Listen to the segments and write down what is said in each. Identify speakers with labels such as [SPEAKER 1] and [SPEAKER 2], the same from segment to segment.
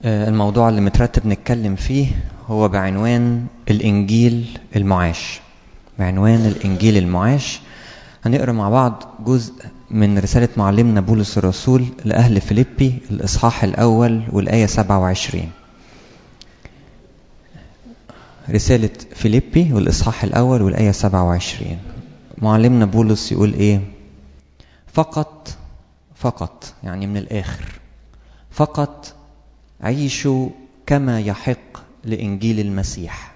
[SPEAKER 1] الموضوع اللي مترتب نتكلم فيه هو بعنوان الإنجيل المعاش بعنوان الإنجيل المعاش هنقرأ مع بعض جزء من رسالة معلمنا بولس الرسول لأهل فيليبي الإصحاح الأول والآية 27 رسالة فيليبي والإصحاح الأول والآية 27 معلمنا بولس يقول إيه فقط فقط يعني من الآخر فقط عيشوا كما يحق لإنجيل المسيح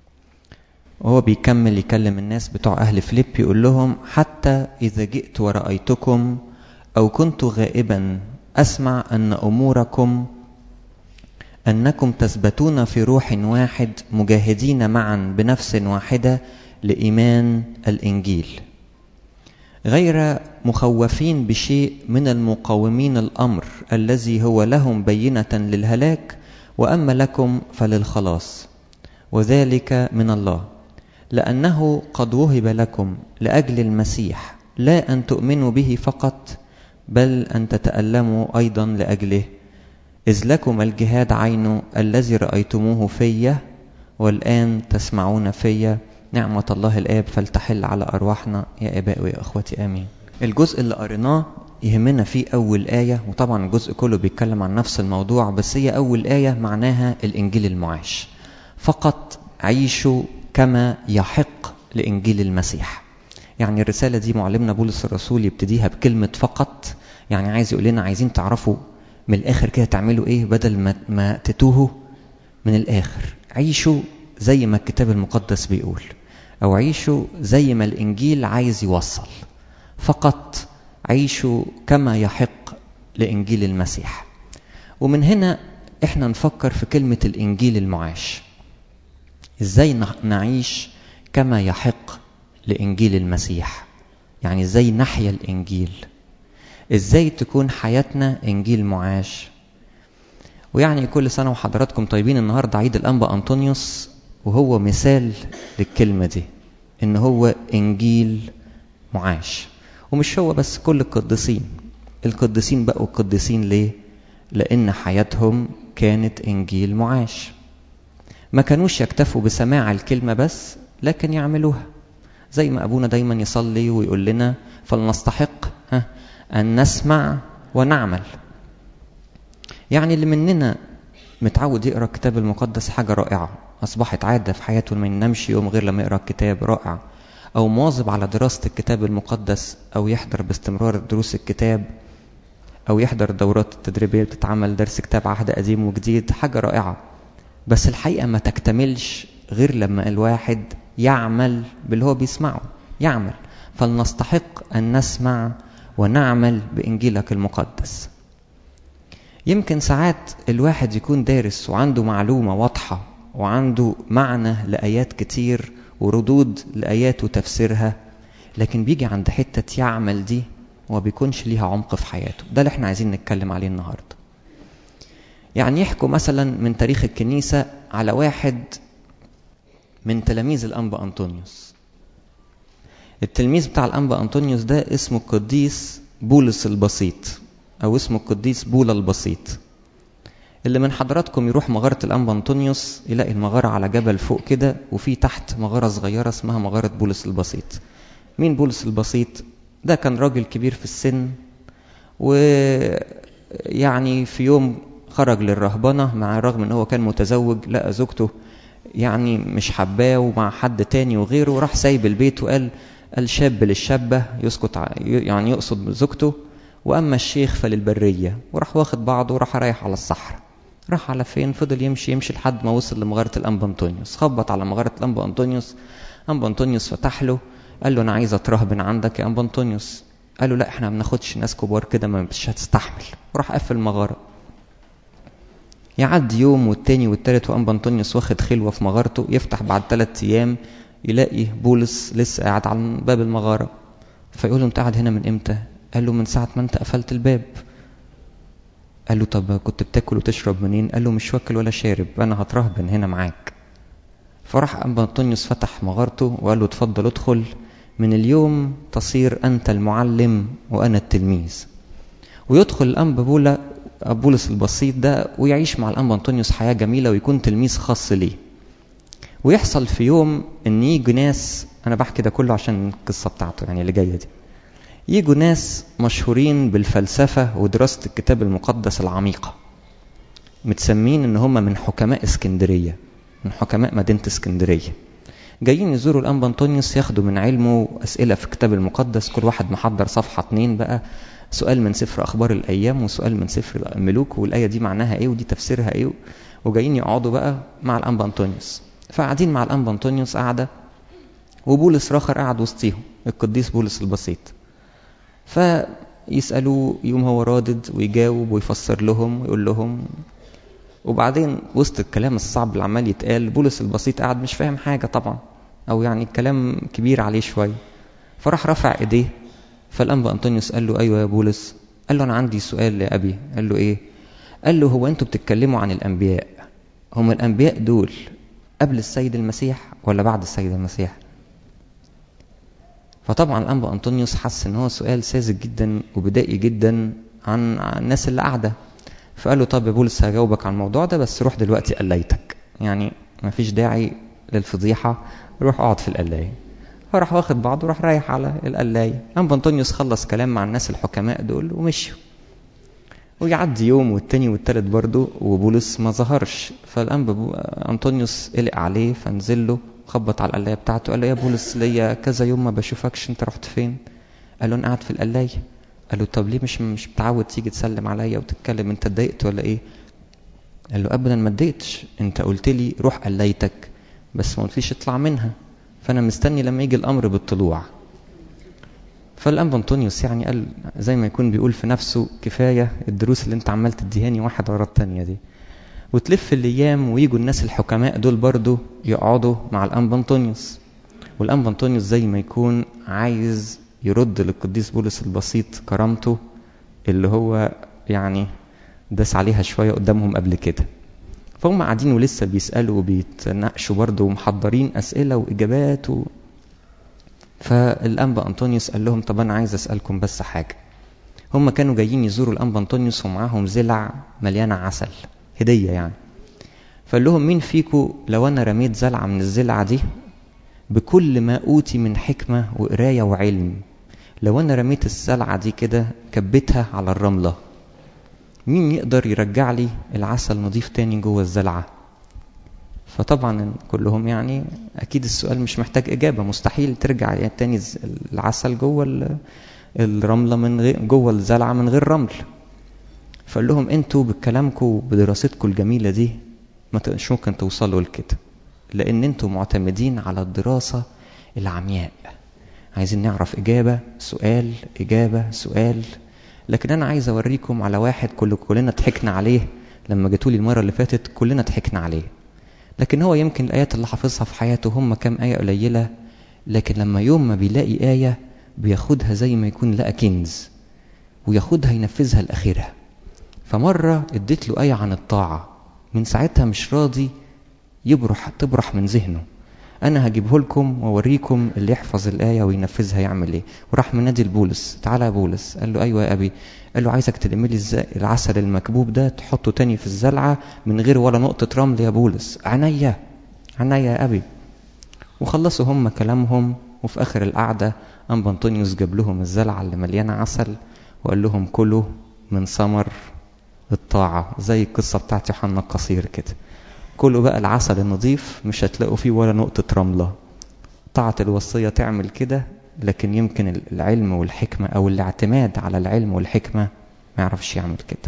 [SPEAKER 1] وهو بيكمل يكلم الناس بتوع أهل فيليب يقول لهم حتى إذا جئت ورأيتكم أو كنت غائبا أسمع أن أموركم أنكم تثبتون في روح واحد مجاهدين معا بنفس واحدة لإيمان الإنجيل غير مخوفين بشيء من المقاومين الأمر الذي هو لهم بينة للهلاك وأما لكم فللخلاص وذلك من الله لأنه قد وهب لكم لأجل المسيح لا أن تؤمنوا به فقط بل أن تتألموا أيضا لأجله إذ لكم الجهاد عينه الذي رأيتموه فيا والآن تسمعون فيا نعمة الله الآب فلتحل على أرواحنا يا آباء ويا أخوتي آمين الجزء اللي قريناه يهمنا فيه أول آية وطبعا الجزء كله بيتكلم عن نفس الموضوع بس هي أول آية معناها الإنجيل المعاش فقط عيشوا كما يحق لإنجيل المسيح يعني الرسالة دي معلمنا بولس الرسول يبتديها بكلمة فقط يعني عايز يقول لنا عايزين تعرفوا من الآخر كده تعملوا إيه بدل ما, ما تتوهوا من الآخر عيشوا زي ما الكتاب المقدس بيقول أو عيشوا زي ما الإنجيل عايز يوصل فقط عيشوا كما يحق لإنجيل المسيح ومن هنا إحنا نفكر في كلمة الإنجيل المعاش إزاي نعيش كما يحق لإنجيل المسيح يعني إزاي نحيا الإنجيل إزاي تكون حياتنا إنجيل معاش ويعني كل سنة وحضراتكم طيبين النهاردة عيد الأنبا أنطونيوس وهو مثال للكلمة دي إن هو إنجيل معاش ومش هو بس كل القديسين القديسين بقوا قديسين ليه؟ لأن حياتهم كانت إنجيل معاش ما كانوش يكتفوا بسماع الكلمة بس لكن يعملوها زي ما أبونا دايما يصلي ويقول لنا فلنستحق ها أن نسمع ونعمل يعني اللي مننا متعود يقرأ الكتاب المقدس حاجة رائعة أصبحت عادة في حياته ما ينامش يوم غير لما يقرأ الكتاب رائع أو مواظب على دراسة الكتاب المقدس أو يحضر باستمرار دروس الكتاب أو يحضر الدورات التدريبية اللي بتتعمل درس كتاب عهد قديم وجديد حاجة رائعة بس الحقيقة ما تكتملش غير لما الواحد يعمل باللي هو بيسمعه يعمل فلنستحق أن نسمع ونعمل بإنجيلك المقدس يمكن ساعات الواحد يكون دارس وعنده معلومة واضحة وعنده معنى لآيات كتير وردود لآيات وتفسيرها لكن بيجي عند حتة يعمل دي وما بيكونش ليها عمق في حياته ده اللي احنا عايزين نتكلم عليه النهاردة يعني يحكوا مثلا من تاريخ الكنيسة على واحد من تلاميذ الأنبا أنطونيوس التلميذ بتاع الأنبا أنطونيوس ده اسمه القديس بولس البسيط أو اسمه القديس بولا البسيط اللي من حضراتكم يروح مغارة الأنبا أنطونيوس يلاقي المغارة على جبل فوق كده وفي تحت مغارة صغيرة اسمها مغارة بولس البسيط مين بولس البسيط؟ ده كان راجل كبير في السن ويعني في يوم خرج للرهبنة مع الرغم ان هو كان متزوج لقى زوجته يعني مش حباه ومع حد تاني وغيره راح سايب البيت وقال الشاب للشابة يسكت يعني يقصد زوجته وأما الشيخ فللبرية وراح واخد بعضه وراح رايح على الصحراء راح على فين فضل يمشي يمشي لحد ما وصل لمغارة الأنبا أنطونيوس خبط على مغارة الأنبا أنطونيوس أنبا أنطونيوس فتح له قال له أنا عايز أترهبن عندك يا أنبا أنطونيوس قال له لا احنا ما بناخدش ناس كبار كده ما مش هتستحمل وراح قفل المغارة يعدي يوم والتاني والتالت وأنبا أنطونيوس واخد خلوة في مغارته يفتح بعد ثلاث أيام يلاقي بولس لسه قاعد على باب المغارة فيقول له أنت قاعد هنا من إمتى؟ قال له من ساعة ما أنت قفلت الباب قال له طب كنت بتاكل وتشرب منين؟ قال له مش واكل ولا شارب أنا هترهبن هنا معاك فراح أنبا أنطونيوس فتح مغارته وقال له اتفضل ادخل من اليوم تصير أنت المعلم وأنا التلميذ ويدخل الأنبا بولا بولس البسيط ده ويعيش مع الأنبا أنطونيوس حياة جميلة ويكون تلميذ خاص ليه ويحصل في يوم ان يجوا ناس انا بحكي ده كله عشان القصه بتاعته يعني اللي جايه دي يجوا ناس مشهورين بالفلسفه ودراسه الكتاب المقدس العميقه متسمين ان هم من حكماء اسكندريه من حكماء مدينه اسكندريه جايين يزوروا الانبا انطونيوس ياخدوا من علمه اسئله في الكتاب المقدس كل واحد محضر صفحه اتنين بقى سؤال من سفر اخبار الايام وسؤال من سفر الملوك والايه دي معناها ايه ودي تفسيرها ايه وجايين يقعدوا بقى مع الانبا انطونيوس فقاعدين مع الانبا انطونيوس قاعده وبولس راخر قاعد وسطيهم القديس بولس البسيط فيسالوه يوم هو رادد ويجاوب ويفسر لهم ويقول لهم وبعدين وسط الكلام الصعب اللي عمال يتقال بولس البسيط قاعد مش فاهم حاجه طبعا او يعني الكلام كبير عليه شويه فراح رفع ايديه فالانبا انطونيوس قال له ايوه يا بولس قال له انا عندي سؤال يا ابي قال له ايه قال له هو انتوا بتتكلموا عن الانبياء هم الانبياء دول قبل السيد المسيح ولا بعد السيد المسيح فطبعا الانبا انطونيوس حس ان هو سؤال ساذج جدا وبدائي جدا عن الناس اللي قاعده فقال له طب يا بولس هجاوبك عن الموضوع ده بس روح دلوقتي قليتك يعني ما فيش داعي للفضيحه روح اقعد في القلايه فراح واخد بعضه وراح رايح على القلايه انبا انطونيوس خلص كلام مع الناس الحكماء دول ومشيوا ويعدي يوم والتاني والتالت برضه وبولس ما ظهرش فالانبا انطونيوس قلق عليه فنزل له خبط على القلايه بتاعته قال له يا بولس ليا كذا يوم ما بشوفكش انت رحت فين قال له انا قاعد في القلايه قال له طب ليه مش مش متعود تيجي تسلم عليا وتتكلم انت اتضايقت ولا ايه قال له ابدا ما اتضايقتش انت قلت لي روح قلايتك بس ما قلتليش اطلع منها فانا مستني لما يجي الامر بالطلوع فالانبا انطونيوس يعني قال زي ما يكون بيقول في نفسه كفايه الدروس اللي انت عمال تديهاني واحد ورا التانيه دي وتلف الايام ويجوا الناس الحكماء دول برضو يقعدوا مع الانبا انطونيوس والانبا انطونيوس زي ما يكون عايز يرد للقديس بولس البسيط كرامته اللي هو يعني داس عليها شويه قدامهم قبل كده فهم قاعدين ولسه بيسالوا وبيتناقشوا برضه ومحضرين اسئله واجابات و... فالانبا انطونيوس قال لهم طب انا عايز اسالكم بس حاجه هم كانوا جايين يزوروا الانبا انطونيوس ومعاهم زلع مليانه عسل هديه يعني فقال لهم مين فيكم لو انا رميت زلعه من الزلعه دي بكل ما اوتي من حكمه وقرايه وعلم لو انا رميت الزلعه دي كده كبتها على الرمله مين يقدر يرجع لي العسل نضيف تاني جوه الزلعه فطبعا كلهم يعني اكيد السؤال مش محتاج اجابه مستحيل ترجع يعني تاني العسل جوه الرمله من غير جوه الزلعه من غير رمل فقال لهم انتوا بكلامكم وبدراستكم الجميله دي ما مش ممكن توصلوا لكده لان انتوا معتمدين على الدراسه العمياء عايزين نعرف اجابه سؤال اجابه سؤال لكن انا عايز اوريكم على واحد كل كلنا ضحكنا عليه لما جيتولي المره اللي فاتت كلنا ضحكنا عليه لكن هو يمكن الآيات اللي حافظها في حياته هم كام آية قليلة لكن لما يوم ما بيلاقي آية بياخدها زي ما يكون لقى كنز وياخدها ينفذها لآخرها فمرة اديت له آية عن الطاعة من ساعتها مش راضي يبرح تبرح من ذهنه أنا هجيبه لكم وأوريكم اللي يحفظ الآية وينفذها يعمل إيه وراح منادي لبولس تعالى يا بولس قال له أيوة يا أبي قال له عايزك تلم لي العسل المكبوب ده تحطه تاني في الزلعة من غير ولا نقطة رمل يا بولس عينيا عينيا يا أبي وخلصوا هم كلامهم وفي آخر القعدة أنبا أنطونيوس جاب لهم الزلعة اللي مليانة عسل وقال لهم كلوا من ثمر الطاعة زي القصة بتاعت يوحنا القصير كده كلوا بقى العسل النظيف مش هتلاقوا فيه ولا نقطة رملة طاعة الوصية تعمل كده لكن يمكن العلم والحكمة أو الاعتماد على العلم والحكمة ما يعرفش يعمل كده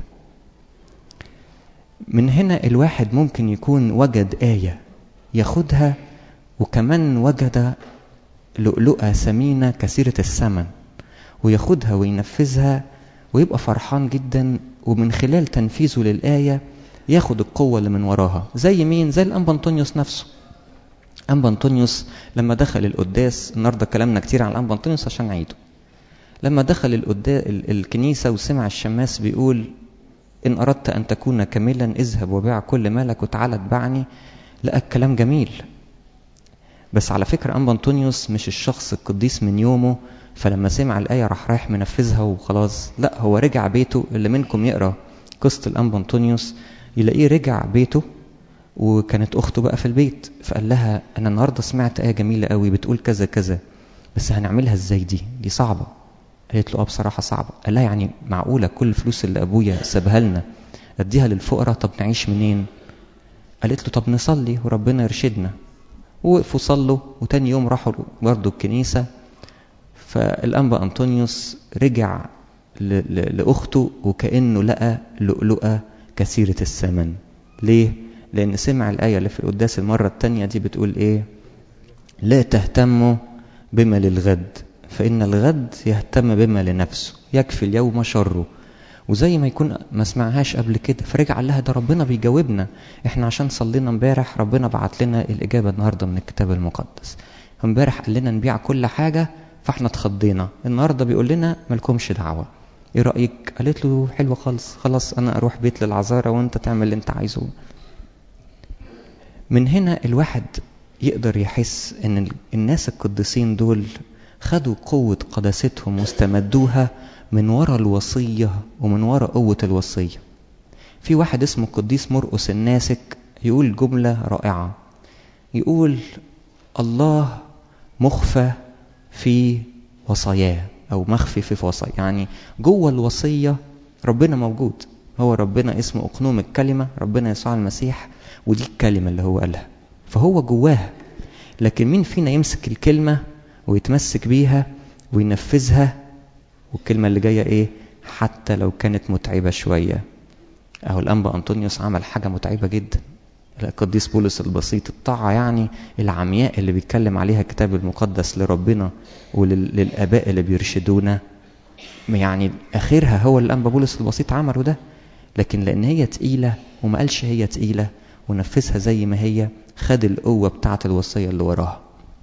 [SPEAKER 1] من هنا الواحد ممكن يكون وجد آية ياخدها وكمان وجد لؤلؤة ثمينة كثيرة الثمن وياخدها وينفذها ويبقى فرحان جدا ومن خلال تنفيذه للآية ياخد القوة اللي من وراها زي مين؟ زي الأنبا أنطونيوس نفسه أنبا أنطونيوس لما دخل القداس النهاردة كلامنا كتير عن أنبا أنطونيوس عشان عيده لما دخل القداس الكنيسة وسمع الشماس بيقول إن أردت أن تكون كاملا اذهب وبيع كل مالك وتعالى اتبعني لقى الكلام جميل بس على فكرة أنبا أنطونيوس مش الشخص القديس من يومه فلما سمع الآية راح رايح منفذها وخلاص لا هو رجع بيته اللي منكم يقرأ قصة الأنبا أنطونيوس يلاقيه رجع بيته وكانت أخته بقى في البيت فقال لها أنا النهاردة سمعت آية جميلة قوي بتقول كذا كذا بس هنعملها ازاي دي دي صعبة قالت له اه بصراحة صعبة قال لها يعني معقولة كل الفلوس اللي أبويا سابها لنا أديها للفقراء طب نعيش منين قالت له طب نصلي وربنا يرشدنا ووقفوا صلوا وتاني يوم راحوا برضه الكنيسة فالأنبا أنطونيوس رجع لأخته وكأنه لقى لؤلؤة كثيرة الثمن ليه؟ لأن سمع الآية اللي في القداس المرة التانية دي بتقول إيه؟ لا تهتموا بما للغد فإن الغد يهتم بما لنفسه يكفي اليوم شره وزي ما يكون ما سمعهاش قبل كده فرجع لها ده ربنا بيجاوبنا احنا عشان صلينا امبارح ربنا بعت لنا الإجابة النهاردة من الكتاب المقدس امبارح قال لنا نبيع كل حاجة فاحنا اتخضينا النهاردة بيقول لنا مالكمش دعوة ايه رأيك قالت له حلوة خالص خلاص انا اروح بيت للعذارة وانت تعمل اللي انت عايزه من هنا الواحد يقدر يحس ان الناس القديسين دول خدوا قوة قداستهم واستمدوها من وراء الوصية ومن وراء قوة الوصية في واحد اسمه القديس مرقس الناسك يقول جملة رائعة يقول الله مخفى في وصاياه أو مخفي في وصاياه يعني جوه الوصية ربنا موجود هو ربنا اسمه أقنوم الكلمة ربنا يسوع المسيح ودي الكلمة اللي هو قالها فهو جواها لكن مين فينا يمسك الكلمة ويتمسك بيها وينفذها والكلمة اللي جاية ايه حتى لو كانت متعبة شوية اهو الانبا انطونيوس عمل حاجة متعبة جدا القديس بولس البسيط الطاعة يعني العمياء اللي بيتكلم عليها الكتاب المقدس لربنا وللآباء اللي بيرشدونا يعني آخرها هو الأنبا بولس البسيط عمله ده لكن لأن هي تقيلة وما قالش هي تقيلة ونفذها زي ما هي خد القوة بتاعة الوصية اللي وراها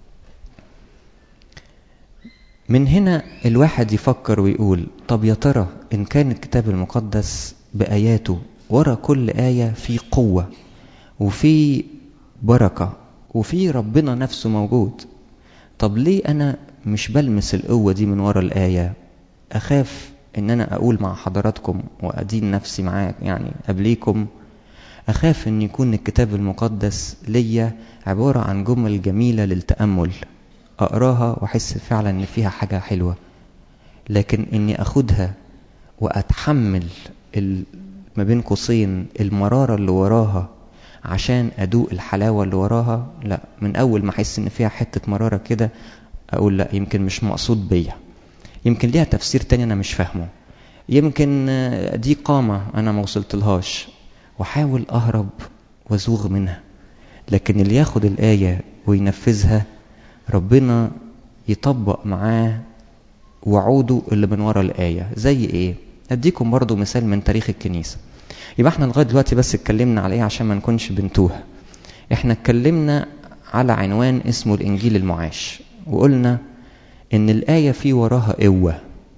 [SPEAKER 1] من هنا الواحد يفكر ويقول طب يا ترى إن كان الكتاب المقدس بآياته ورا كل آية في قوة وفي بركة وفي ربنا نفسه موجود طب ليه أنا مش بلمس القوة دي من ورا الآية أخاف إن أنا أقول مع حضراتكم وأدين نفسي معاك يعني قبليكم أخاف إن يكون الكتاب المقدس ليا عبارة عن جمل جميلة للتأمل أقراها وأحس فعلا إن فيها حاجة حلوة لكن إني أخدها وأتحمل ما بين قوسين المرارة اللي وراها عشان أدوق الحلاوة اللي وراها لا من أول ما أحس إن فيها حتة مرارة كده أقول لا يمكن مش مقصود بيا يمكن ليها تفسير تاني أنا مش فاهمه يمكن دي قامة أنا ما وصلتلهاش وحاول أهرب وأزوغ منها لكن اللي ياخد الآية وينفذها ربنا يطبق معاه وعوده اللي من ورا الآية زي إيه؟ أديكم برضو مثال من تاريخ الكنيسة يبقى احنا لغاية دلوقتي بس اتكلمنا على إيه عشان ما نكونش بنتوه احنا اتكلمنا على عنوان اسمه الإنجيل المعاش وقلنا إن الآية في وراها قوة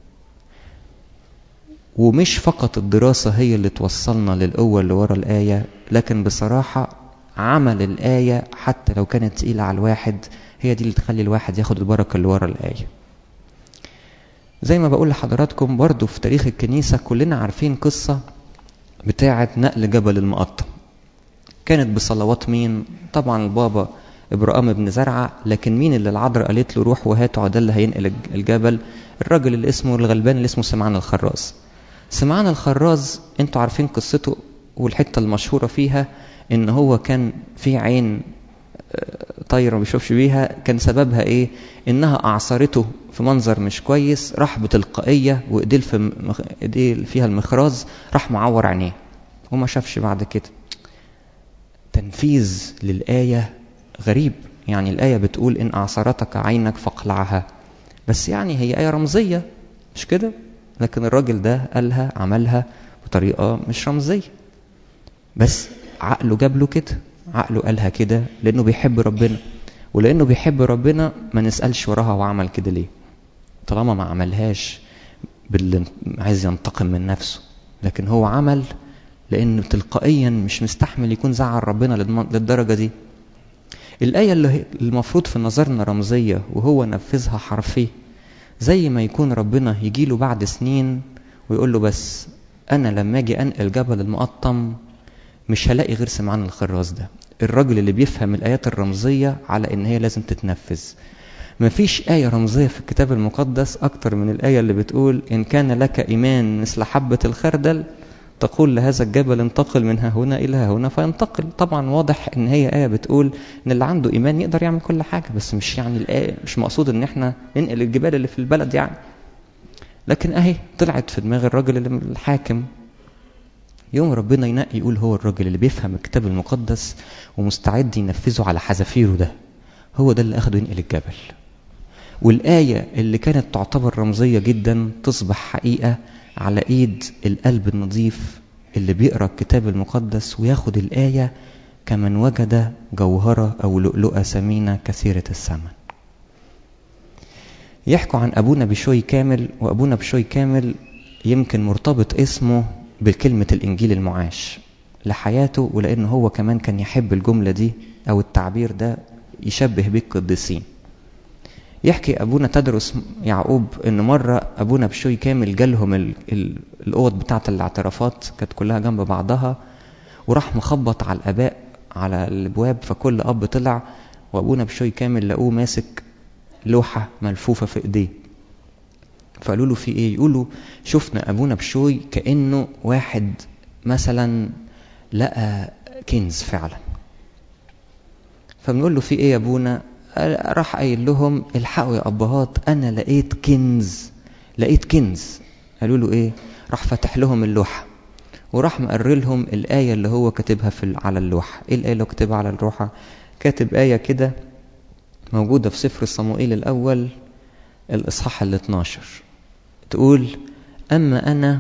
[SPEAKER 1] ومش فقط الدراسة هي اللي توصلنا للقوة اللي ورا الآية لكن بصراحة عمل الآية حتى لو كانت تقيلة على الواحد هي دي اللي تخلي الواحد ياخد البركة اللي ورا الآية زي ما بقول لحضراتكم برضو في تاريخ الكنيسة كلنا عارفين قصة بتاعة نقل جبل المقطم كانت بصلوات مين طبعا البابا ابراهام بن زرعة لكن مين اللي العذراء قالت له روح وهاته ده اللي هينقل الجبل الراجل اللي اسمه الغلبان اللي اسمه سمعان الخراز سمعان الخراز انتوا عارفين قصته والحتة المشهورة فيها ان هو كان في عين طاير ما بيشوفش بيها كان سببها ايه انها اعصرته في منظر مش كويس راح بتلقائيه وايديه في ايديه فيها المخراز راح معور عينيه وما شافش بعد كده تنفيذ للايه غريب يعني الايه بتقول ان اعصرتك عينك فاقلعها بس يعني هي ايه رمزيه مش كده لكن الراجل ده قالها عملها بطريقه مش رمزيه بس عقله جاب له كده عقله قالها كده لانه بيحب ربنا ولانه بيحب ربنا ما نسالش وراها هو عمل كده ليه طالما ما عملهاش باللي عايز ينتقم من نفسه لكن هو عمل لانه تلقائيا مش مستحمل يكون زعل ربنا للدرجه دي الايه اللي المفروض في نظرنا رمزيه وهو نفذها حرفي زي ما يكون ربنا يجيله بعد سنين ويقول له بس أنا لما أجي أنقل جبل المقطم مش هلاقي غير سمعان الخراز ده الراجل اللي بيفهم الآيات الرمزية على إن هي لازم تتنفذ مفيش آية رمزية في الكتاب المقدس أكتر من الآية اللي بتقول إن كان لك إيمان مثل حبة الخردل تقول لهذا الجبل انتقل من ها هنا إلى ها هنا فينتقل طبعا واضح إن هي آية بتقول إن اللي عنده إيمان يقدر يعمل كل حاجة بس مش يعني الآية مش مقصود إن إحنا ننقل الجبال اللي في البلد يعني لكن أهي طلعت في دماغ الراجل اللي الحاكم يوم ربنا ينقي يقول هو الراجل اللي بيفهم الكتاب المقدس ومستعد ينفذه على حذافيره ده هو ده اللي أخده ينقل الجبل والآية اللي كانت تعتبر رمزية جدا تصبح حقيقة على إيد القلب النظيف اللي بيقرأ الكتاب المقدس وياخد الآية كمن وجد جوهرة أو لؤلؤة ثمينة كثيرة الثمن يحكوا عن أبونا بشوي كامل وأبونا بشوي كامل يمكن مرتبط اسمه بكلمة الإنجيل المعاش لحياته ولأنه هو كمان كان يحب الجملة دي أو التعبير ده يشبه بيه القديسين يحكي أبونا تدرس يعقوب إن مرة أبونا بشوي كامل جالهم ال ال الأوض بتاعة الاعترافات كانت كلها جنب بعضها وراح مخبط على الآباء على الأبواب فكل أب طلع وأبونا بشوي كامل لقوه ماسك لوحة ملفوفة في إيديه فقالوا له في إيه يقولوا شفنا أبونا بشوي كأنه واحد مثلا لقى كنز فعلا فبنقول له في إيه يا أبونا راح قايل لهم الحقوا يا ابهات انا لقيت كنز لقيت كنز قالوا له ايه راح فتح لهم اللوحه وراح مقرر لهم الايه اللي هو كاتبها في على اللوحه ايه الايه اللي كاتبها على اللوحه كاتب ايه كده موجوده في سفر صموئيل الاول الاصحاح ال 12 تقول اما انا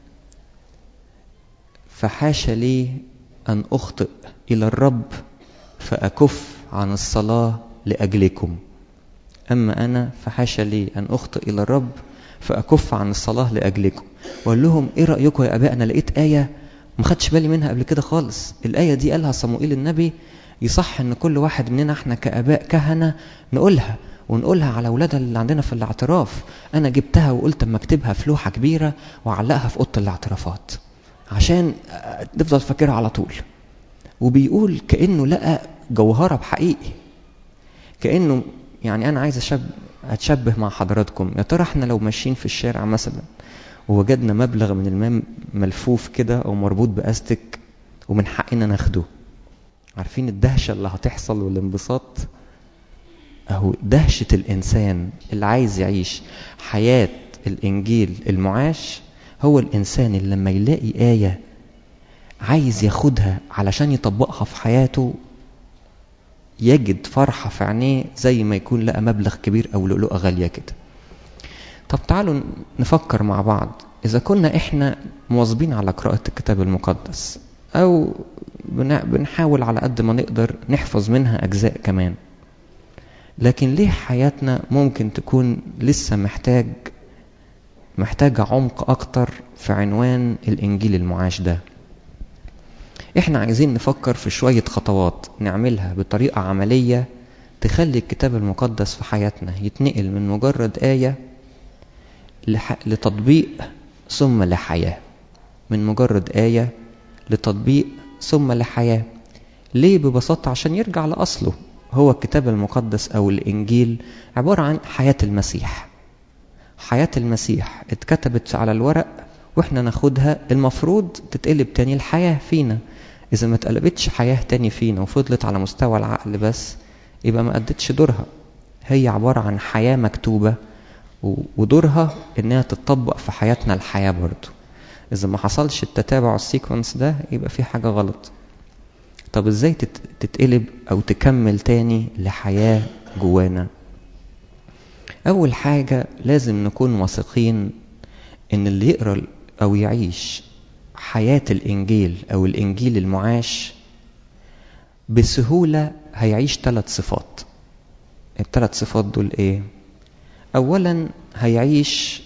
[SPEAKER 1] فحاش لي ان اخطئ الى الرب فاكف عن الصلاه لأجلكم أما أنا فحاشا لي أن أخطئ إلى الرب فأكف عن الصلاة لأجلكم وقال لهم إيه رأيكم يا أباء أنا لقيت آية ما خدش بالي منها قبل كده خالص الآية دي قالها صموئيل النبي يصح ان كل واحد مننا احنا كاباء كهنه نقولها ونقولها على اولادها اللي عندنا في الاعتراف انا جبتها وقلت اما اكتبها في لوحه كبيره واعلقها في اوضه الاعترافات عشان تفضل فاكرها على طول وبيقول كانه لقى جوهره بحقيقي كانه يعني انا عايز أشب اتشبه مع حضراتكم يا ترى احنا لو ماشيين في الشارع مثلا ووجدنا مبلغ من المال ملفوف كده او مربوط باستك ومن حقنا ناخده عارفين الدهشه اللي هتحصل والانبساط اهو دهشه الانسان اللي عايز يعيش حياه الانجيل المعاش هو الانسان اللي لما يلاقي ايه عايز ياخدها علشان يطبقها في حياته يجد فرحة في عينيه زي ما يكون لقى مبلغ كبير أو لؤلؤة غالية كده طب تعالوا نفكر مع بعض إذا كنا إحنا مواظبين على قراءة الكتاب المقدس أو بنحاول على قد ما نقدر نحفظ منها أجزاء كمان لكن ليه حياتنا ممكن تكون لسه محتاج محتاجة عمق أكتر في عنوان الإنجيل المعاش ده احنا عايزين نفكر في شوية خطوات نعملها بطريقة عملية تخلي الكتاب المقدس في حياتنا يتنقل من مجرد آية لح... لتطبيق ثم لحياة من مجرد آية لتطبيق ثم لحياة ليه ببساطة عشان يرجع لأصله هو الكتاب المقدس أو الإنجيل عبارة عن حياة المسيح حياة المسيح اتكتبت على الورق واحنا ناخدها المفروض تتقلب تاني الحياة فينا إذا ما اتقلبتش حياة تاني فينا وفضلت على مستوى العقل بس يبقى ما أدتش دورها هي عبارة عن حياة مكتوبة ودورها إنها تتطبق في حياتنا الحياة برضو إذا ما حصلش التتابع السيكونس ده يبقى في حاجة غلط طب إزاي تتقلب أو تكمل تاني لحياة جوانا أول حاجة لازم نكون واثقين إن اللي يقرأ أو يعيش حياة الإنجيل أو الإنجيل المعاش بسهولة هيعيش ثلاث صفات الثلاث صفات دول إيه؟ أولا هيعيش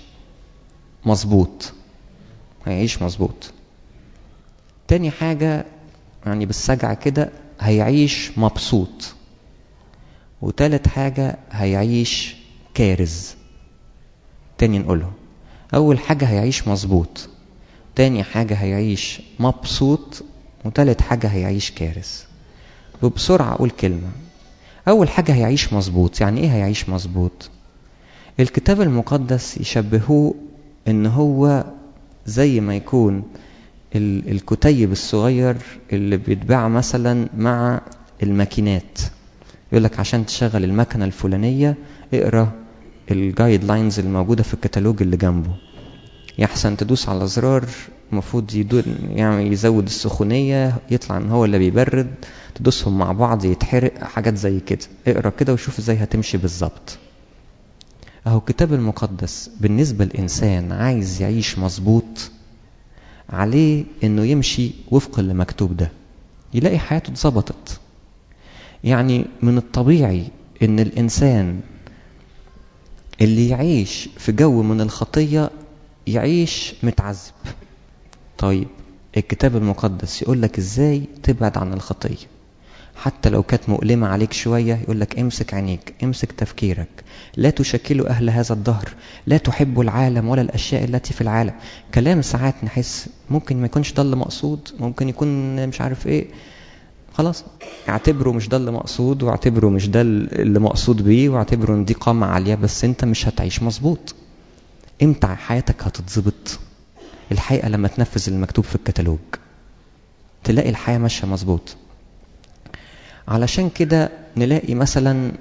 [SPEAKER 1] مظبوط هيعيش مظبوط تاني حاجة يعني بالسجع كده هيعيش مبسوط وتالت حاجة هيعيش كارز تاني نقولهم أول حاجة هيعيش مظبوط تاني حاجة هيعيش مبسوط وتالت حاجة هيعيش كارث وبسرعة أقول كلمة أول حاجة هيعيش مظبوط يعني إيه هيعيش مظبوط الكتاب المقدس يشبهوه إن هو زي ما يكون الكتيب الصغير اللي بيتباع مثلا مع الماكينات يقول لك عشان تشغل المكنة الفلانية اقرا الجايد لاينز الموجودة في الكتالوج اللي جنبه يحسن تدوس على زرار المفروض يعني يزود السخونية يطلع ان هو اللي بيبرد تدوسهم مع بعض يتحرق حاجات زي كده اقرا كده وشوف ازاي هتمشي بالظبط اهو الكتاب المقدس بالنسبة للإنسان عايز يعيش مظبوط عليه انه يمشي وفق اللي مكتوب ده يلاقي حياته اتظبطت يعني من الطبيعي ان الانسان اللي يعيش في جو من الخطية يعيش متعذب طيب الكتاب المقدس يقول لك ازاي تبعد عن الخطية حتى لو كانت مؤلمة عليك شوية يقول لك امسك عينيك امسك تفكيرك لا تشكلوا أهل هذا الدهر لا تحبوا العالم ولا الأشياء التي في العالم كلام ساعات نحس ممكن ما يكونش ده اللي مقصود ممكن يكون مش عارف ايه خلاص اعتبره مش ده اللي مقصود واعتبره مش ده اللي مقصود بيه واعتبره ان دي قامة عالية بس انت مش هتعيش مظبوط امتى حياتك هتتظبط الحقيقة لما تنفذ المكتوب في الكتالوج تلاقي الحياة ماشية مظبوط علشان كده نلاقي مثلا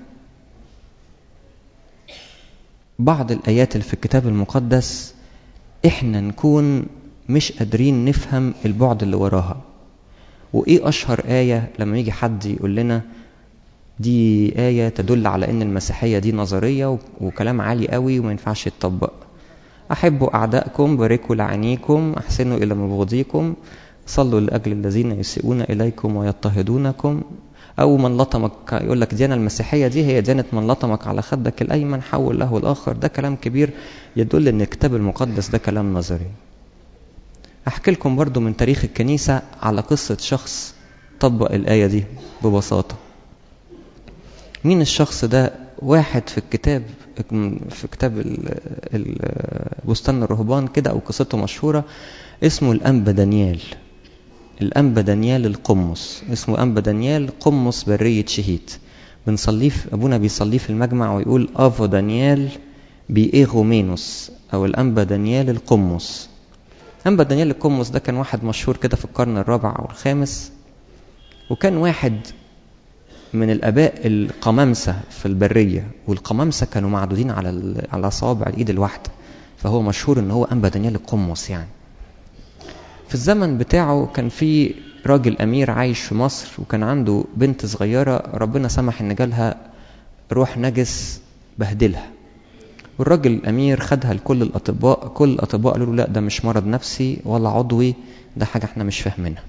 [SPEAKER 1] بعض الآيات اللي في الكتاب المقدس احنا نكون مش قادرين نفهم البعد اللي وراها وايه اشهر آية لما يجي حد يقول لنا دي آية تدل على ان المسيحية دي نظرية وكلام عالي قوي وما ينفعش يتطبق أحبوا أعدائكم باركوا لعينيكم أحسنوا إلى مبغضيكم صلوا لأجل الذين يسيئون إليكم ويضطهدونكم أو من لطمك يقول لك ديانة المسيحية دي هي ديانة من لطمك على خدك الأيمن حول له الآخر ده كلام كبير يدل أن الكتاب المقدس ده كلام نظري أحكي لكم برضو من تاريخ الكنيسة على قصة شخص طبق الآية دي ببساطة مين الشخص ده واحد في الكتاب في كتاب بستان الرهبان كده أو قصته مشهورة اسمه الأنبا دانيال الأنبا دانيال القمص اسمه أنبا دانيال قمص برية شهيد بنصليه في أبونا بيصليه في المجمع ويقول أفو دانيال بإيغومينوس أو الأنبا دانيال القمص أنبا دانيال القمص ده كان واحد مشهور كده في القرن الرابع أو الخامس وكان واحد من الآباء القمامسة في البرية والقمامسة كانوا معدودين على على صوابع الإيد الواحدة فهو مشهور إن هو أنبا دانيال القمص يعني في الزمن بتاعه كان في راجل أمير عايش في مصر وكان عنده بنت صغيرة ربنا سمح إن جالها روح نجس بهدلها والراجل الأمير خدها لكل الأطباء كل الأطباء قالوا له لا ده مش مرض نفسي ولا عضوي ده حاجة احنا مش فاهمينها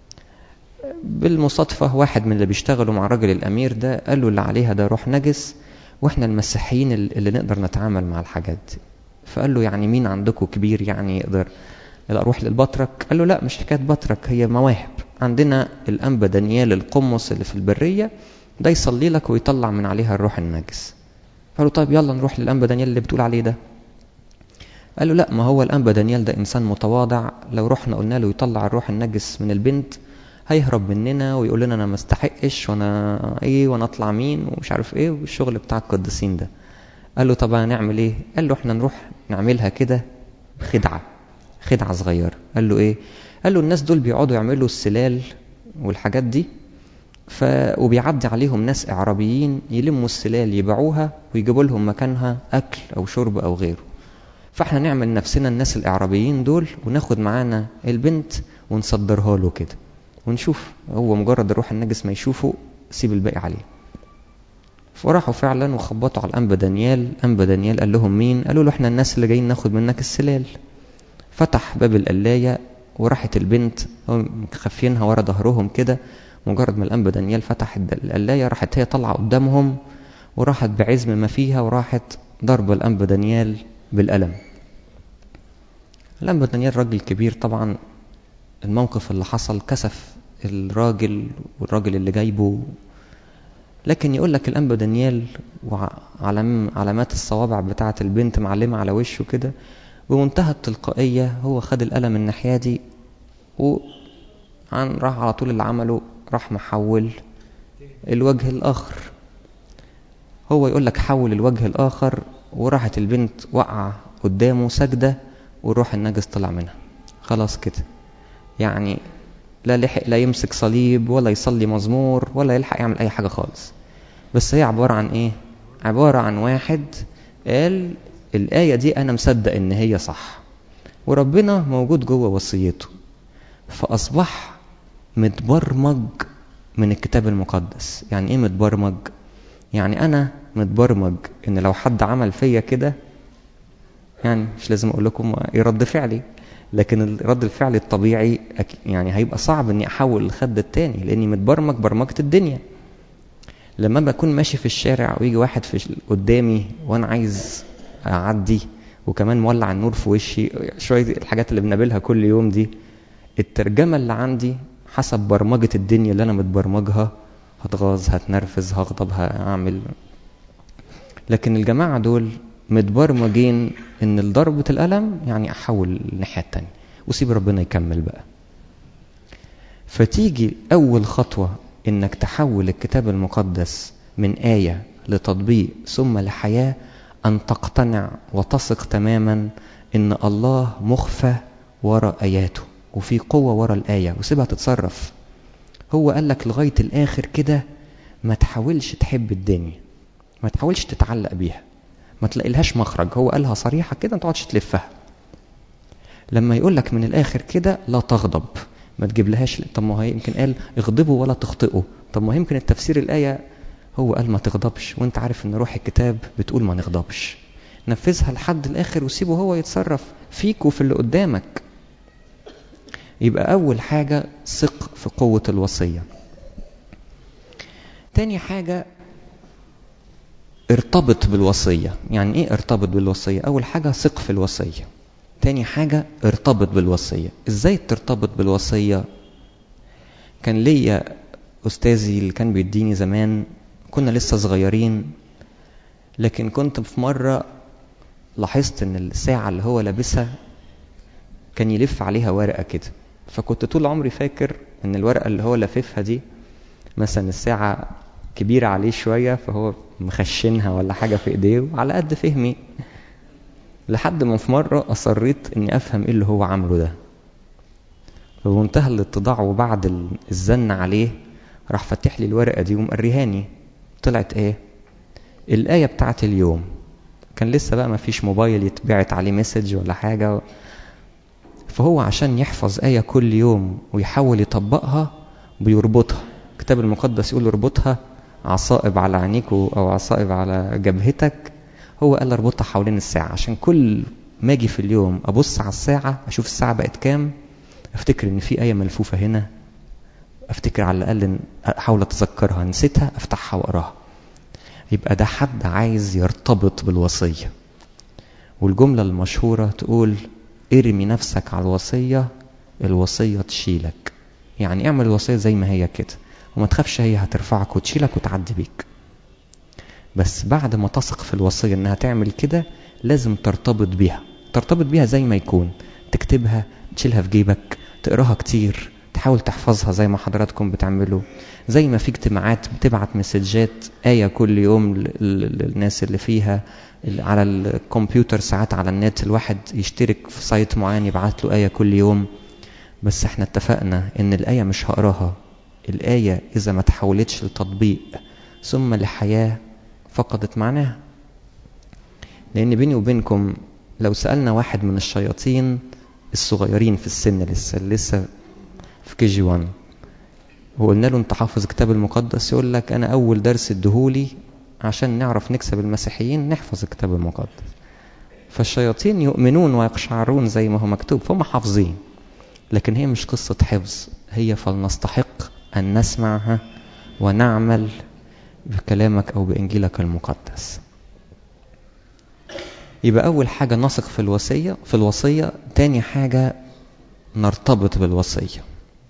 [SPEAKER 1] بالمصادفة واحد من اللي بيشتغلوا مع الراجل الأمير ده قال له اللي عليها ده روح نجس واحنا المسيحيين اللي نقدر نتعامل مع الحاجات دي فقال له يعني مين عندكم كبير يعني يقدر لا اروح للبطرك قال له لا مش حكايه بطرك هي مواهب عندنا الانبا دانيال القمص اللي في البريه ده يصلي لك ويطلع من عليها الروح النجس قال له طيب يلا نروح للانبا دانيال اللي بتقول عليه ده قال له لا ما هو الانبا دانيال ده انسان متواضع لو رحنا قلنا له يطلع الروح النجس من البنت هيهرب مننا ويقول لنا انا ما استحقش وانا ايه وانا اطلع مين ومش عارف ايه والشغل بتاع القديسين ده قال له طب هنعمل ايه قال له احنا نروح نعملها كده بخدعه خدعة صغيرة قال له ايه قال له الناس دول بيقعدوا يعملوا السلال والحاجات دي ف... وبيعدي عليهم ناس اعرابيين يلموا السلال يبيعوها ويجيبوا لهم مكانها اكل او شرب او غيره فاحنا نعمل نفسنا الناس الاعرابيين دول وناخد معانا البنت ونصدرها له كده ونشوف هو مجرد الروح النجس ما يشوفه سيب الباقي عليه فراحوا فعلا وخبطوا على الانبا دانيال انبا دانيال قال لهم مين قالوا له احنا الناس اللي جايين ناخد منك السلال فتح باب القلاية وراحت البنت خافينها ورا ظهرهم كده مجرد ما الأنبا دانيال فتح القلاية راحت هي طالعة قدامهم وراحت بعزم ما فيها وراحت ضرب الأنبا دانيال بالقلم الأنبا دانيال راجل كبير طبعا الموقف اللي حصل كسف الراجل والراجل اللي جايبه لكن يقول لك الأنبا دانيال وعلامات الصوابع بتاعة البنت معلمة على وشه كده بمنتهى التلقائية هو خد القلم الناحية دي وعن راح على طول اللي عمله راح محول الوجه الآخر هو يقول لك حول الوجه الآخر وراحت البنت وقع قدامه سجدة والروح النجس طلع منها خلاص كده يعني لا لحق لا يمسك صليب ولا يصلي مزمور ولا يلحق يعمل أي حاجة خالص بس هي عبارة عن إيه؟ عبارة عن واحد قال الآية دي أنا مصدق إن هي صح وربنا موجود جوه وصيته فأصبح متبرمج من الكتاب المقدس يعني إيه متبرمج؟ يعني أنا متبرمج إن لو حد عمل فيا كده يعني مش لازم أقول لكم إيه رد فعلي لكن رد الفعل الطبيعي يعني هيبقى صعب إني أحول الخد التاني لأني متبرمج برمجة الدنيا لما بكون ماشي في الشارع ويجي واحد في قدامي وانا عايز اعدي وكمان مولع النور في وشي شويه الحاجات اللي بنقابلها كل يوم دي الترجمه اللي عندي حسب برمجه الدنيا اللي انا متبرمجها هتغاظ هتنرفز هغضب هعمل لكن الجماعه دول متبرمجين ان ضربه القلم يعني احول الناحيه التانية وسيب ربنا يكمل بقى فتيجي اول خطوه انك تحول الكتاب المقدس من آية لتطبيق ثم لحياة أن تقتنع وتثق تماما إن الله مخفى وراء آياته وفي قوة وراء الآية وسيبها تتصرف هو قال لك لغاية الآخر كده ما تحاولش تحب الدنيا ما تحاولش تتعلق بيها ما تلاقي لهاش مخرج هو قالها صريحة كده ما تقعدش تلفها لما يقول لك من الآخر كده لا تغضب ما تجيب لهاش طب ما هو يمكن قال اغضبوا ولا تخطئوا طب ما يمكن التفسير الآية هو قال ما تغضبش وانت عارف ان روح الكتاب بتقول ما نغضبش نفذها لحد الآخر وسيبه هو يتصرف فيك وفي اللي قدامك يبقى أول حاجة ثق في قوة الوصية تاني حاجة ارتبط بالوصية يعني ايه ارتبط بالوصية أول حاجة ثق في الوصية تاني حاجة ارتبط بالوصية ازاي ترتبط بالوصية كان ليا أستاذي اللي كان بيديني زمان كنا لسه صغيرين لكن كنت في مرة لاحظت ان الساعة اللي هو لابسها كان يلف عليها ورقة كده فكنت طول عمري فاكر ان الورقة اللي هو لاففها دي مثلا الساعة كبيرة عليه شوية فهو مخشنها ولا حاجة في ايديه على قد فهمي لحد ما في مرة أصريت إني أفهم إيه اللي هو عمله ده بمنتهى الاتضاع وبعد الزن عليه راح فاتح لي الورقة دي ومقريهاني طلعت إيه؟ الآية بتاعت اليوم كان لسه بقى ما فيش موبايل يتبعت عليه مسج ولا حاجة فهو عشان يحفظ آية كل يوم ويحاول يطبقها بيربطها الكتاب المقدس يقول اربطها عصائب على عينيك أو عصائب على جبهتك هو قال اربطها حوالين الساعة عشان كل ما اجي في اليوم ابص على الساعة اشوف الساعة بقت كام افتكر ان في آية ملفوفة هنا افتكر على الاقل احاول اتذكرها نسيتها افتحها واقراها يبقى ده حد عايز يرتبط بالوصية والجملة المشهورة تقول ارمي نفسك على الوصية الوصية تشيلك يعني اعمل الوصية زي ما هي كده وما تخافش هي هترفعك وتشيلك وتعدي بيك بس بعد ما تثق في الوصية انها تعمل كده لازم ترتبط بيها ترتبط بيها زي ما يكون تكتبها تشيلها في جيبك تقراها كتير تحاول تحفظها زي ما حضراتكم بتعملوا زي ما في اجتماعات بتبعت مسجات آية كل يوم للناس اللي فيها على الكمبيوتر ساعات على النت الواحد يشترك في سايت معين يبعت له آية كل يوم بس احنا اتفقنا ان الآية مش هقراها الآية إذا ما تحولتش لتطبيق ثم لحياة فقدت معناها لأن بيني وبينكم لو سألنا واحد من الشياطين الصغيرين في السن لسه لسه في كي جي 1 وقلنا له انت حافظ الكتاب المقدس يقول لك انا اول درس اديهولي عشان نعرف نكسب المسيحيين نحفظ الكتاب المقدس فالشياطين يؤمنون ويقشعرون زي ما هو مكتوب فهم حافظين لكن هي مش قصة حفظ هي فلنستحق أن نسمعها ونعمل بكلامك أو بإنجيلك المقدس يبقى أول حاجة نثق في الوصية في الوصية تاني حاجة نرتبط بالوصية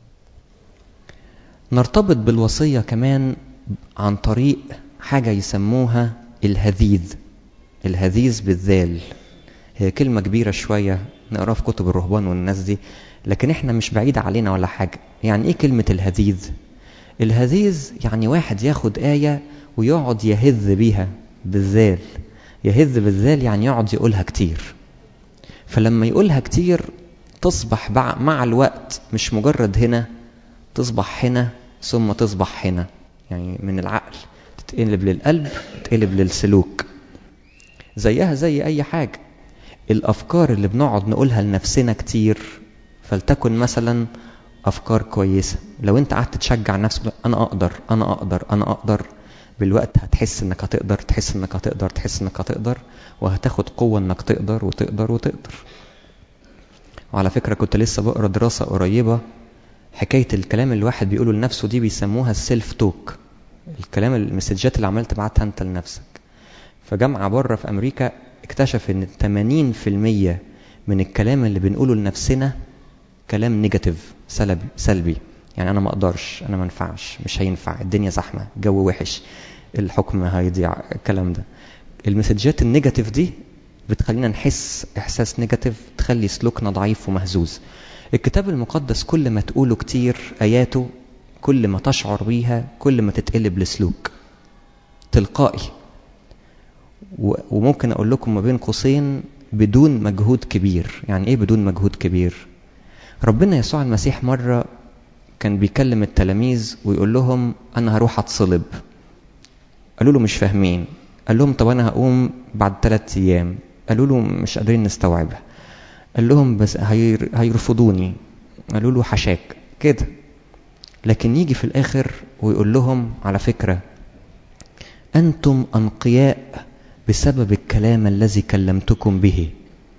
[SPEAKER 1] نرتبط بالوصية كمان عن طريق حاجة يسموها الهذيذ الهذيذ بالذال هي كلمة كبيرة شوية نقراها في كتب الرهبان والناس دي لكن احنا مش بعيد علينا ولا حاجة يعني ايه كلمة الهذيذ الهذيذ يعني واحد ياخد آية ويقعد يهذ بيها بالذال يهذ بالذال يعني يقعد يقولها كتير فلما يقولها كتير تصبح مع الوقت مش مجرد هنا تصبح هنا ثم تصبح هنا يعني من العقل تتقلب للقلب تتقلب للسلوك زيها زي اي حاجة الافكار اللي بنقعد نقولها لنفسنا كتير فلتكن مثلا افكار كويسة لو انت قعدت تشجع نفسك انا اقدر انا اقدر انا اقدر بالوقت هتحس انك هتقدر تحس انك هتقدر تحس انك هتقدر وهتاخد قوة انك تقدر وتقدر وتقدر وعلى فكرة كنت لسه بقرا دراسة قريبة حكاية الكلام اللي الواحد بيقوله لنفسه دي بيسموها السيلف توك الكلام المسجات اللي عمال تبعتها انت لنفسك فجامعة بره في أمريكا اكتشف ان 80% من الكلام اللي بنقوله لنفسنا كلام نيجاتيف سلبي سلبي يعني انا ما اقدرش انا ما ينفعش مش هينفع الدنيا زحمه جو وحش الحكم هيضيع الكلام ده المسجات النيجاتيف دي بتخلينا نحس احساس نيجاتيف تخلي سلوكنا ضعيف ومهزوز الكتاب المقدس كل ما تقوله كتير اياته كل ما تشعر بيها كل ما تتقلب لسلوك تلقائي وممكن اقول لكم ما بين قوسين بدون مجهود كبير يعني ايه بدون مجهود كبير ربنا يسوع المسيح مره كان بيكلم التلاميذ ويقول لهم انا هروح اتصلب قالوا له مش فاهمين قال لهم طب انا هقوم بعد ثلاثة ايام قالوا له مش قادرين نستوعبها قال لهم بس هير... هيرفضوني قالوا له حشاك كده لكن يجي في الاخر ويقول لهم على فكرة انتم انقياء بسبب الكلام الذي كلمتكم به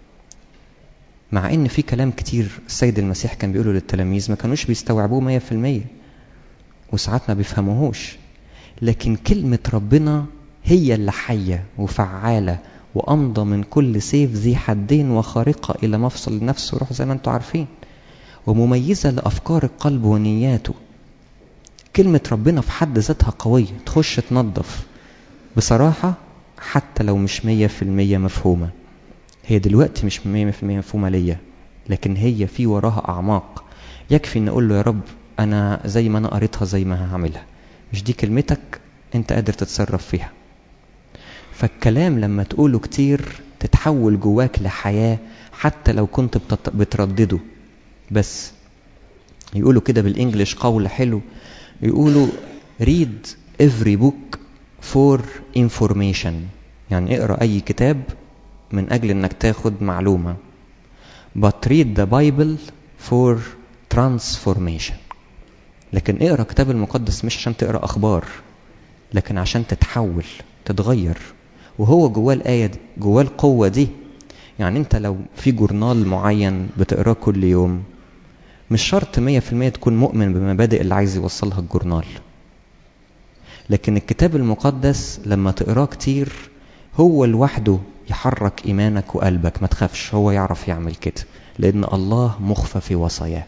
[SPEAKER 1] مع ان في كلام كتير السيد المسيح كان بيقوله للتلاميذ ما كانوش بيستوعبوه مية في المية وساعات ما بيفهموهوش لكن كلمة ربنا هي اللي حية وفعالة وأمضى من كل سيف ذي حدين وخارقة إلى مفصل النفس وروح زي ما انتم عارفين ومميزة لأفكار القلب ونياته كلمة ربنا في حد ذاتها قوية تخش تنظف بصراحة حتى لو مش مية في المية مفهومة هي دلوقتي مش مية في المية مفهومة ليا لكن هي في وراها أعماق يكفي إن أقول له يا رب أنا زي ما أنا قريتها زي ما هعملها مش دي كلمتك أنت قادر تتصرف فيها فالكلام لما تقوله كتير تتحول جواك لحياة حتى لو كنت بتردده بس يقولوا كده بالإنجليش قول حلو يقولوا read every book for information يعني اقرأ أي كتاب من أجل أنك تاخد معلومة but read the Bible for transformation لكن اقرأ كتاب المقدس مش عشان تقرأ أخبار لكن عشان تتحول تتغير وهو جواه الآية دي جواه القوة دي يعني انت لو في جورنال معين بتقراه كل يوم مش شرط مية في المية تكون مؤمن بمبادئ اللي عايز يوصلها الجورنال لكن الكتاب المقدس لما تقراه كتير هو لوحده يحرك إيمانك وقلبك ما تخافش هو يعرف يعمل كده لأن الله مخفى في وصاياه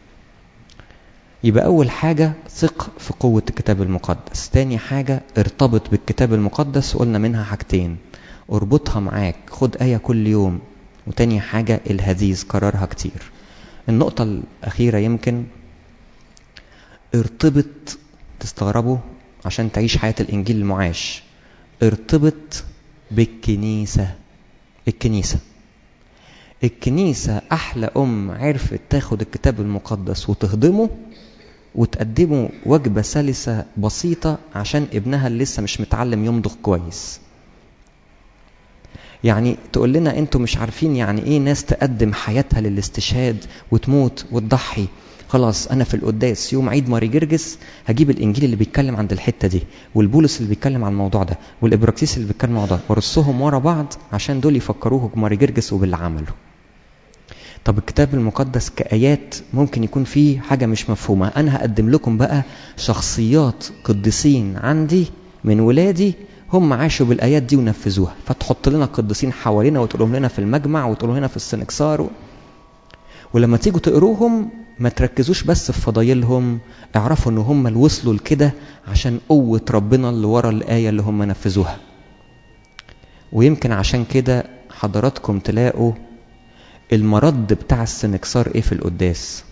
[SPEAKER 1] يبقى أول حاجة ثق في قوة الكتاب المقدس تاني حاجة ارتبط بالكتاب المقدس وقلنا منها حاجتين اربطها معاك خد آية كل يوم وتاني حاجة الهديث كررها كتير النقطة الأخيرة يمكن ارتبط تستغربوا عشان تعيش حياة الإنجيل المعاش ارتبط بالكنيسة الكنيسة الكنيسة أحلى أم عرفت تاخد الكتاب المقدس وتهضمه وتقدمه وجبة سلسة بسيطة عشان ابنها اللي لسه مش متعلم يمضغ كويس يعني تقول لنا انتوا مش عارفين يعني ايه ناس تقدم حياتها للاستشهاد وتموت وتضحي خلاص انا في القداس يوم عيد ماري جرجس هجيب الانجيل اللي بيتكلم عند الحته دي والبولس اللي بيتكلم عن الموضوع ده والابراكسيس اللي بيتكلم عن الموضوع ده وارصهم ورا بعض عشان دول يفكروه بماري جرجس وباللي عمله طب الكتاب المقدس كآيات ممكن يكون فيه حاجة مش مفهومة أنا هقدم لكم بقى شخصيات قديسين عندي من ولادي هم عاشوا بالآيات دي ونفذوها فتحط لنا قديسين حوالينا وتقولهم لنا في المجمع وتقولهم هنا في السنكسار و... ولما تيجوا تقروهم ما تركزوش بس في فضايلهم اعرفوا ان هم اللي وصلوا لكده عشان قوة ربنا اللي ورا الآية اللي هم نفذوها ويمكن عشان كده حضراتكم تلاقوا المرد بتاع السنكسار ايه في القداس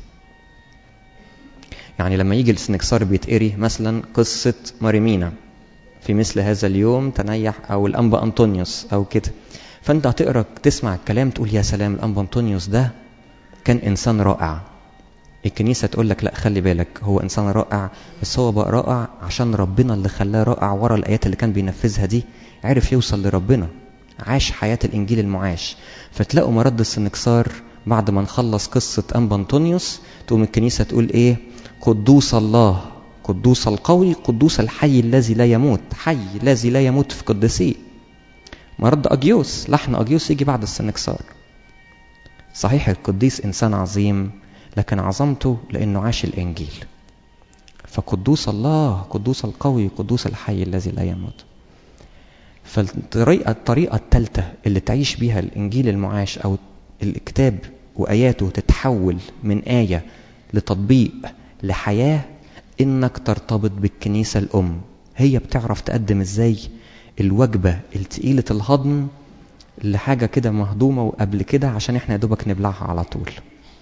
[SPEAKER 1] يعني لما يجي السنكسار بيتقري مثلا قصة ماريمينا في مثل هذا اليوم تنيح او الانبا انطونيوس او كده فانت هتقرا تسمع الكلام تقول يا سلام الانبا انطونيوس ده كان انسان رائع الكنيسه تقول لك لا خلي بالك هو انسان رائع بس هو بقى رائع عشان ربنا اللي خلاه رائع ورا الايات اللي كان بينفذها دي عرف يوصل لربنا عاش حياه الانجيل المعاش فتلاقوا مرد السنكسار بعد ما نخلص قصه انبا انطونيوس تقوم الكنيسه تقول ايه قدوس الله قدوس القوي قدوس الحي الذي لا يموت حي الذي لا يموت في قدسيه مرد أجيوس لحن أجيوس يجي بعد السنكسار صحيح القديس إنسان عظيم لكن عظمته لأنه عاش الإنجيل فقدوس الله قدوس القوي قدوس الحي الذي لا يموت فالطريقة الطريقة الثالثة اللي تعيش بيها الإنجيل المعاش أو الكتاب وآياته تتحول من آية لتطبيق لحياة إنك ترتبط بالكنيسة الأم هي بتعرف تقدم إزاي الوجبة التقيلة الهضم لحاجة كده مهضومة وقبل كده عشان احنا يا دوبك نبلعها على طول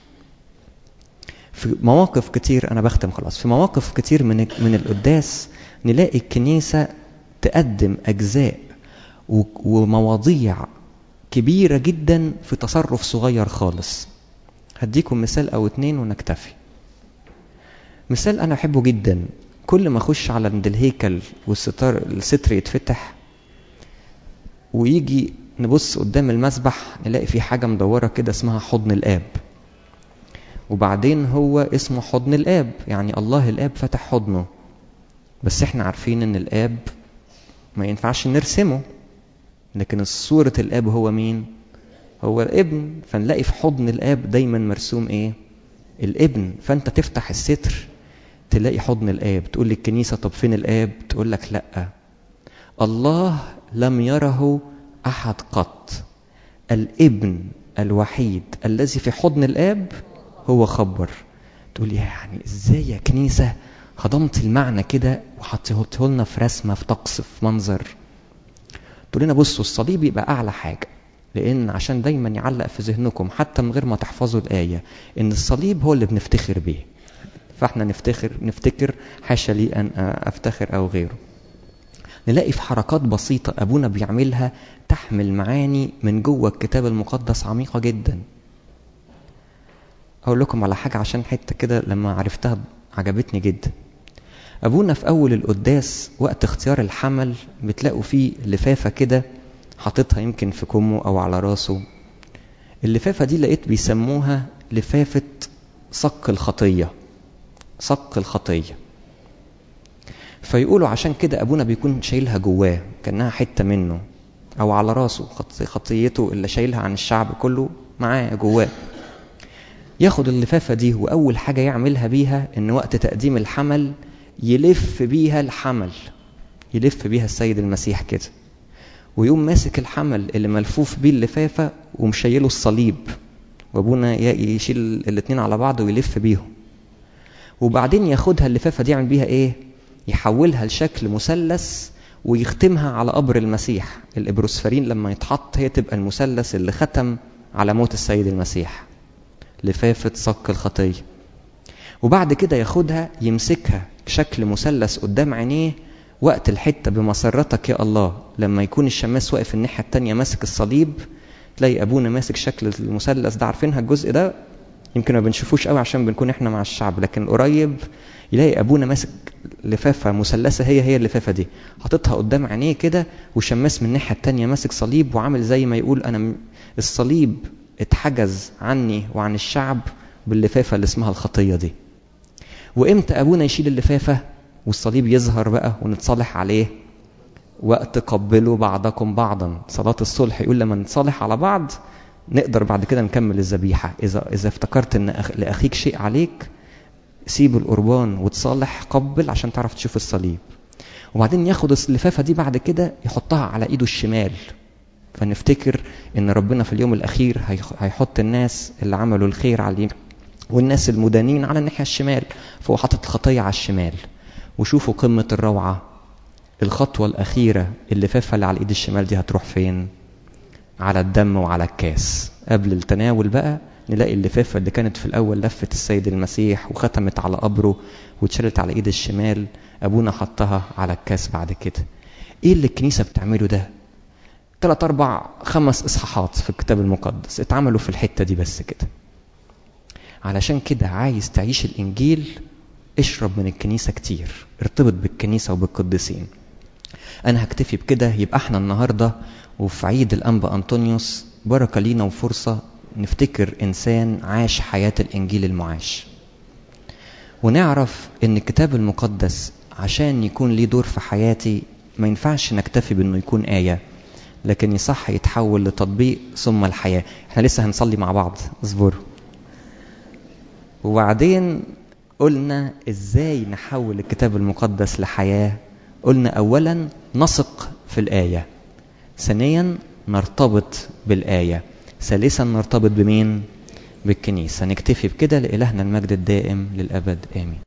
[SPEAKER 1] في مواقف كتير انا بختم خلاص في مواقف كتير من من القداس نلاقي الكنيسة تقدم اجزاء ومواضيع كبيرة جدا في تصرف صغير خالص هديكم مثال او اتنين ونكتفي مثال انا احبه جدا كل ما اخش على عند الهيكل والستار الستر يتفتح ويجي نبص قدام المسبح نلاقي في حاجة مدورة كده اسمها حضن الآب وبعدين هو اسمه حضن الآب يعني الله الآب فتح حضنه بس احنا عارفين ان الآب ما ينفعش نرسمه لكن صورة الآب هو مين؟ هو الابن فنلاقي في حضن الآب دايما مرسوم ايه؟ الابن فانت تفتح الستر تلاقي حضن الآب تقول للكنيسة طب فين الآب تقول لك لأ الله لم يره أحد قط الابن الوحيد الذي في حضن الآب هو خبر تقول يعني ازاي يا كنيسة هضمت المعنى كده وحطيته لنا في رسمة في طقس في منظر تقول لنا بصوا الصليب يبقى أعلى حاجة لأن عشان دايما يعلق في ذهنكم حتى من غير ما تحفظوا الآية إن الصليب هو اللي بنفتخر بيه فاحنا نفتخر نفتكر حاشا لي ان افتخر او غيره نلاقي في حركات بسيطة أبونا بيعملها تحمل معاني من جوه الكتاب المقدس عميقة جدا أقول لكم على حاجة عشان حتة كده لما عرفتها عجبتني جدا أبونا في أول القداس وقت اختيار الحمل بتلاقوا فيه لفافة كده حاططها يمكن في كمه أو على راسه اللفافة دي لقيت بيسموها لفافة صك الخطية صك الخطية فيقولوا عشان كده أبونا بيكون شايلها جواه كأنها حتة منه أو على راسه خطيته اللي شايلها عن الشعب كله معاه جواه ياخد اللفافة دي وأول حاجة يعملها بيها إن وقت تقديم الحمل يلف بيها الحمل يلف بيها السيد المسيح كده ويقوم ماسك الحمل اللي ملفوف بيه اللفافة ومشيله الصليب وابونا يشيل الاتنين على بعض ويلف بيهم وبعدين ياخدها اللفافة دي يعمل بيها ايه يحولها لشكل مثلث ويختمها على قبر المسيح الابروسفرين لما يتحط هي تبقى المثلث اللي ختم على موت السيد المسيح لفافة صك الخطية وبعد كده ياخدها يمسكها شكل مثلث قدام عينيه وقت الحتة بمسرتك يا الله لما يكون الشماس واقف الناحية التانية ماسك الصليب تلاقي أبونا ماسك شكل المثلث ده عارفينها الجزء ده يمكن ما بنشوفوش قوي عشان بنكون احنا مع الشعب لكن قريب يلاقي ابونا ماسك لفافه مثلثه هي هي اللفافه دي حاططها قدام عينيه كده وشماس من الناحيه التانية ماسك صليب وعامل زي ما يقول انا الصليب اتحجز عني وعن الشعب باللفافه اللي اسمها الخطيه دي وامتى ابونا يشيل اللفافه والصليب يظهر بقى ونتصالح عليه وقت قبلوا بعضكم بعضا صلاة الصلح يقول لما نتصالح على بعض نقدر بعد كده نكمل الذبيحة إذا إذا افتكرت إن أخ... لأخيك شيء عليك سيب القربان وتصالح قبل عشان تعرف تشوف الصليب وبعدين ياخد اللفافة دي بعد كده يحطها على إيده الشمال فنفتكر إن ربنا في اليوم الأخير هيحط الناس اللي عملوا الخير على اليمين والناس المدانين على الناحية الشمال فهو حاطط الخطية على الشمال وشوفوا قمة الروعة الخطوة الأخيرة اللفافة اللي على الإيد الشمال دي هتروح فين؟ على الدم وعلى الكاس قبل التناول بقى نلاقي اللفافة اللي كانت في الأول لفة السيد المسيح وختمت على قبره واتشالت على إيد الشمال أبونا حطها على الكاس بعد كده إيه اللي الكنيسة بتعمله ده ثلاث أربع خمس إصحاحات في الكتاب المقدس اتعملوا في الحتة دي بس كده علشان كده عايز تعيش الإنجيل اشرب من الكنيسة كتير ارتبط بالكنيسة وبالقديسين أنا هكتفي بكده يبقى احنا النهاردة وفي عيد الأنبا أنطونيوس بركة لينا وفرصة نفتكر إنسان عاش حياة الإنجيل المعاش ونعرف إن الكتاب المقدس عشان يكون ليه دور في حياتي ما ينفعش نكتفي بإنه يكون آية لكن يصح يتحول لتطبيق ثم الحياة احنا لسه هنصلي مع بعض اصبروا وبعدين قلنا ازاي نحول الكتاب المقدس لحياة قلنا اولا نثق في الآية ثانيا نرتبط بالآية ثالثا نرتبط بمين بالكنيسة نكتفي بكده لإلهنا المجد الدائم للأبد آمين